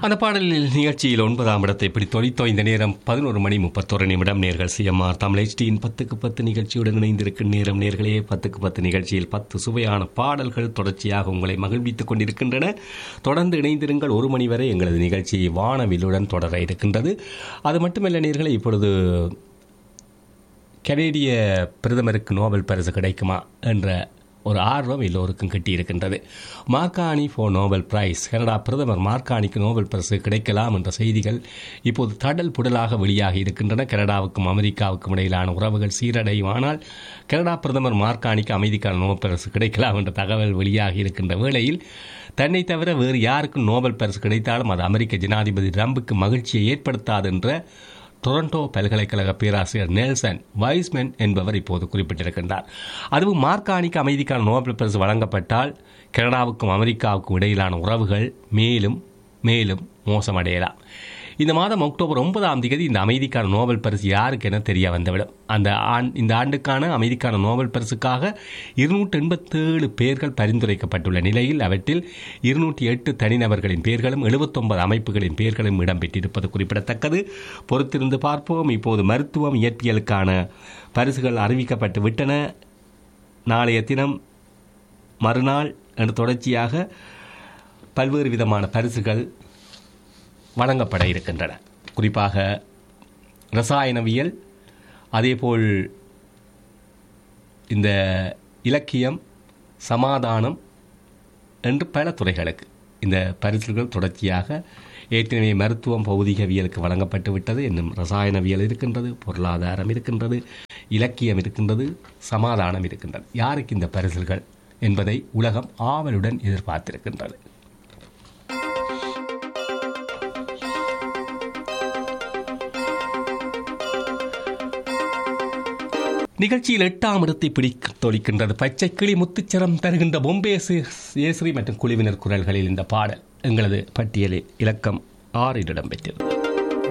அந்த பாடலில் நிகழ்ச்சியில் ஒன்பதாம் இடத்தை இப்படி தொலைத்தோ இந்த நேரம் பதினோரு மணி முப்பத்தொரு நிமிடம் நேர்கள் சிஎம்ஆர் தமிழ் HDயின் பத்துக்கு பத்து நிகழ்ச்சியுடன் இணைந்திருக்கும் நேரம் நேர்களே பத்துக்கு பத்து நிகழ்ச்சியில் பத்து சுவையான பாடல்கள் தொடர்ச்சியாக உங்களை மகிழ்வித்துக் கொண்டிருக்கின்றன தொடர்ந்து இணைந்திருங்கள் ஒரு மணி வரை எங்களது நிகழ்ச்சி வானவிலுடன் தொடர இருக்கின்றது அது மட்டுமல்ல நேர்களை இப்பொழுது கனேடிய பிரதமருக்கு நோபல் பரிசு கிடைக்குமா என்ற ஒரு ஆர்வம் எல்லோருக்கும் கிட்டியிருக்கின்றது Mark Carney for Nobel prize Canada பிரதமர் மார்கானிக்கு நோபல் பரிசு கிடைக்கலாம் என்ற செய்திகள் இப்போது தடல் புடலாக வெளியாகி இருக்கின்றன கனடாவுக்கும் அமெரிக்காவுக்கும் இடையிலான உறவுகள் சீரடையும் ஆனால் கனடா பிரதமர் மார்கானிக்கு அமைதிக்கான நோபல் பரிசு கிடைக்கலாம் என்ற தகவல் வெளியாகி இருக்கின்ற வேளையில் தன்னை தவிர வேறு யாருக்கும் நோபல் பரிசு கிடைத்தாலும் அது அமெரிக்க ஜனாதிபதி ட்ரம்புக்கு மகிழ்ச்சியை ஏற்படுத்தாது என்ற டொரண்டோ பல்கலைக்கழக பேராசிரியர் நெல்சன் வைஸ்மென் என்பவர் இப்போது குறிப்பிட்டிருக்கின்றார் அதுவும் மார்க்கானிக்கு அமைதிக்கான நோபல் பரிசு வழங்கப்பட்டால் கனடாவுக்கும் அமெரிக்காவுக்கும் இடையிலான உறவுகள் மேலும் மேலும் மோசமடையலாம் இந்த மாதம் அக்டோபர் ஒன்பதாம் தேதி இந்த அமைதிக்கான நோபல் பரிசு யாருக்கு என தெரிய வந்துவிடும் அந்த ஆண் இந்த ஆண்டுக்கான அமைதிக்கான நோபல் பரிசுக்காக இருநூற்றி எண்பத்தேழு பேர்கள் பரிந்துரைக்கப்பட்டுள்ள நிலையில் அவற்றில் இருநூற்றி எட்டு தனிநபர்களின் பெயர்களும் எழுபத்தொன்பது அமைப்புகளின் பெயர்களும் இடம்பெற்றிருப்பது குறிப்பிடத்தக்கது பொறுத்திருந்து பார்ப்போம் இப்போது மருத்துவம் இயற்பியலுக்கான பரிசுகள் அறிவிக்கப்பட்டு விட்டன நாளைய தினம் மறுநாள் என்று தொடர்ச்சியாக பல்வேறு விதமான பரிசுகள் வழங்கப்பட இருக்கின்றன குறிப்பாக ரசாயனவியல் அதேபோல் இந்த இலக்கியம் சமாதானம் என்று பல துறைகளுக்கு இந்த பரிசுகள் தொடர்ச்சியாக ஏற்கனவே மருத்துவம் பௌதிகவியலுக்கு வழங்கப்பட்டு விட்டது இன்னும் ரசாயனவியல் இருக்கின்றது பொருளாதாரம் இருக்கின்றது இலக்கியம் இருக்கின்றது சமாதானம் இருக்கின்றது யாருக்கு இந்த பரிசுகள் என்பதை உலகம் ஆவலுடன் எதிர்பார்த்திருக்கின்றது நிகழ்ச்சியில் எட்டாம் இடத்தை பிடிக்க தொழிக்கின்றது பச்சை கிளி முத்துச்சரம் தருகின்ற பொம்பே ஏஸ்ரீ மற்றும் குழுவினர் குரல்களில் இந்த பாடல் எங்களது பட்டியலில் இலக்கம் ஆறில் இடம்பெற்றது